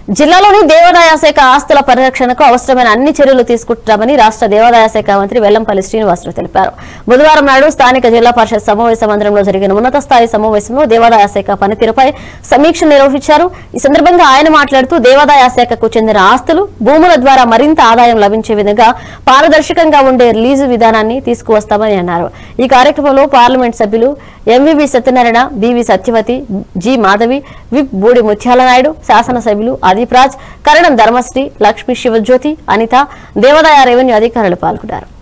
జిల్లాలోని దేవాదాయ శాఖ ఆస్తుల పరిరక్షణకు అవసరమైన అన్ని చర్యలు తీసుకుంటున్నామని రాష్ట్ర దేవాదాయ శాఖ మంత్రి వెల్లంపల్లి శ్రీనివాసరావు తెలిపారు బుధవారం నాడు స్థానిక జిల్లా పరిషత్ సమావేశ మందిరంలో జరిగిన ఉన్నత స్థాయి సమావేశంలో దేవాదాయ శాఖ పనితీరుపై సమీక్ష నిర్వహించారు ఈ సందర్భంగా ఆయన మాట్లాడుతూ దేవాదాయ శాఖకు చెందిన ఆస్తులు భూముల ద్వారా మరింత ఆదాయం లభించే విధంగా పారదర్శకంగా ఉండే రిలీజు విధానాన్ని తీసుకువస్తామని అన్నారు ఈ కార్యక్రమంలో పార్లమెంట్ సభ్యులు MVV Satyanarayana BV Satyavathi G Madhavi whip Budi Mutyala Naidu శాసనసభ్యులు అదీప్ రాజ్ కరణం ధర్మశ్రీ లక్ష్మీ శివజ్యోతి అనిత దేవాదాయ రెవెన్యూ అధికారులు పాల్గొన్నారు